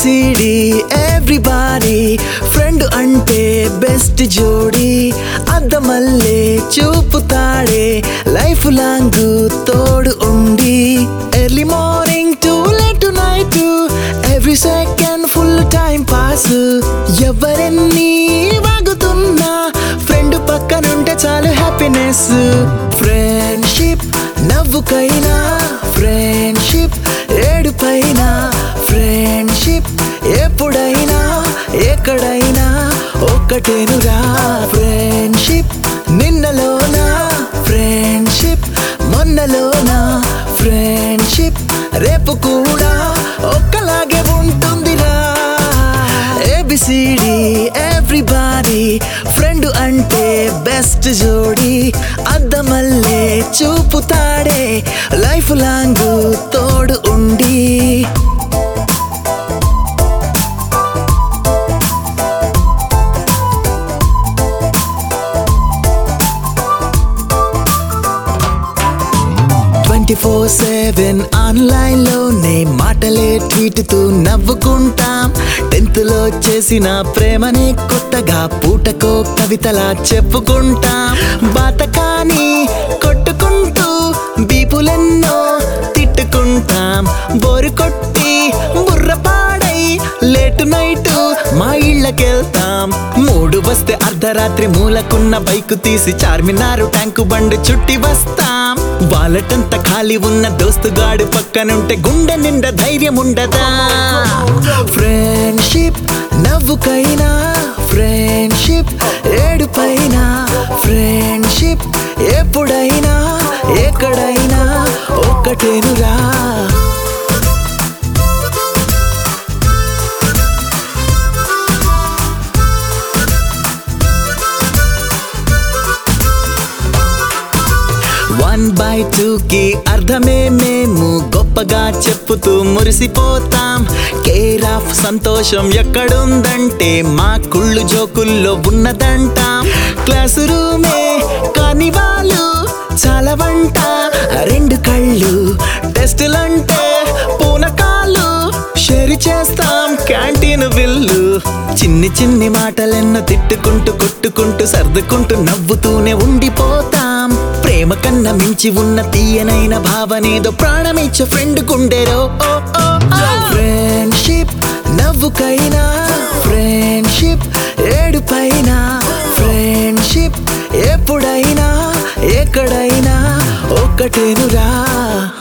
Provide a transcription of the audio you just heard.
A B C D everybody friend అంటే best జోడి అద్దమల్లే చూపుతాడే లైఫ్ లాంగ్ తోడు ఉండి early morning to late night every second full time pass ఎవరెన్ని వాగుతున్నా ఫ్రెండ్ పక్కనుంటే చాలు హ్యాపీనెస్ ఫ్రెండ్షిప్ నవ్వుకైనా ఫ్రెండ్షిప్ ఏడుపైనా ఫ్రెండ్షిప్ ఎప్పుడైనా ఎక్కడైనా ఒక్కటేనురా ఫ్రెండ్షిప్ నిన్నలోనా ఫ్రెండ్షిప్ మొన్నలోనా ఫ్రెండ్షిప్ రేపు కూడా ఒక్కలాగే ఉంటుందిరా ఏబిసిడి ఎవ్రీబాడీ ఫ్రెండ్ అంటే బెస్ట్ జోడి అద్దమల్లే చూపుతాడే లైఫ్ లాంగ్ తోడు ఉండి ట్వంటీ ఫోర్ సెవెన్ ఆన్లైన్ లోనే మాటలే ట్వీట్తో నవ్వుకుంటాం టెన్త్ లో చేసిన ప్రేమని కొత్తగా పూటకో కవితలా చెప్పుకుంటాం బాతకాని కొట్టుకుంటూ బీపులెన్నో తిట్టుకుంటాం బోరు కొట్టి బుర్రపాడై లేటు నైట్ మా ఇళ్ళకెళ్తాం మూడు వస్తే అర్ధరాత్రి మూలకున్న బైక్ తీసి చార్మినారు ట్యాంకు బండి చుట్టి వస్తాం వాలటంతా ఖాళీ ఉన్న దోస్తుగాడు పక్కనుంటే గుండె నిండా ధైర్యం ఉండదా ఫ్రెండ్షిప్ నవ్వుకైనా ఫ్రెండ్షిప్ ఏడుపైనా ఫ్రెండ్షిప్ ఎప్పుడైనా ఎక్కడైనా ఒక్కటేనురా వన్ బై టూ కి అర్థమే మేము గొప్పగా చెప్పుతూ మురిసిపోతాం కేర్ ఆఫ్ సంతోషం ఎక్కడుందంటే మా కుళ్ళు జోకుల్లో ఉన్నదంటాం క్లాసు రూమే కాని వాళ్ళు చాలా వంట రెండు కళ్ళు టెస్టులంటే పూనకాలు షేర్ చేస్తాం క్యాంటీన్ బిల్లు చిన్ని చిన్ని మాటలెన్నో తిట్టుకుంటూ కొట్టుకుంటూ సర్దుకుంటూ నవ్వుతూనే ఉండిపోతాం ప్రేమ కన్నా మించి ఉన్న తీయనైన భావనేదో ప్రాణమిచ్చే ఫ్రెండ్ కుండేరో ఫ్రెండ్షిప్ నవ్వుకైనా ఫ్రెండ్షిప్ ఏడుపైనా ఫ్రెండ్షిప్ ఎప్పుడైనా ఎక్కడైనా ఒక్కటేనురా